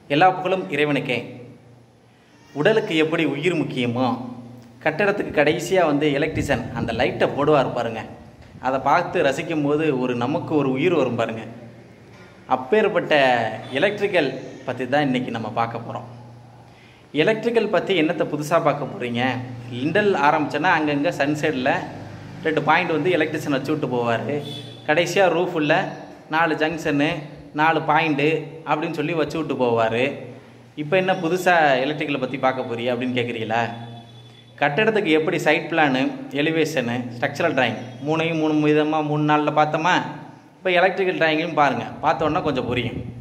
எல்லா புகழும் இறைவனுக்கே உடலுக்கு எப்படி உயிர் முக்கியமோ கட்டடத்துக்கு கடைசியாக வந்து எலக்ட்ரிஷியன் அந்த லைட்டை போடுவார் பாருங்க அதை பார்த்து ரசிக்கும் போது ஒரு நமக்கு ஒரு உயிர் வரும் பாருங்க அப்பேற்பட்ட எலக்ட்ரிக்கல் பற்றி தான் இன்றைக்கி நம்ம பார்க்க போகிறோம் எலக்ட்ரிக்கல் பற்றி என்னத்தை புதுசாக பார்க்க போகிறீங்க லிண்டல் ஆரம்பிச்சோன்னா அங்கங்கே சன்சைடில் ரெண்டு பாயிண்ட் வந்து எலக்ட்ரிஷியன் வச்சு விட்டு போவார் கடைசியாக ரூஃபுள்ள நாலு ஜங்ஷனு நாலு பாயிண்ட்டு அப்படின்னு சொல்லி வச்சு விட்டு போவார் இப்போ என்ன புதுசாக எலக்ட்ரிக்கலை பற்றி பார்க்க போறிய அப்படின்னு கேட்குறீங்களா கட்டடத்துக்கு எப்படி site plan elevation structural drawing மூணையும் மூணு விதமாக மூணு நாளில் பார்த்தோமா இப்போ எலக்ட்ரிக்கல் டிராயிங்கையும் பாருங்கள் பார்த்தோன்னா கொஞ்சம் புரியும்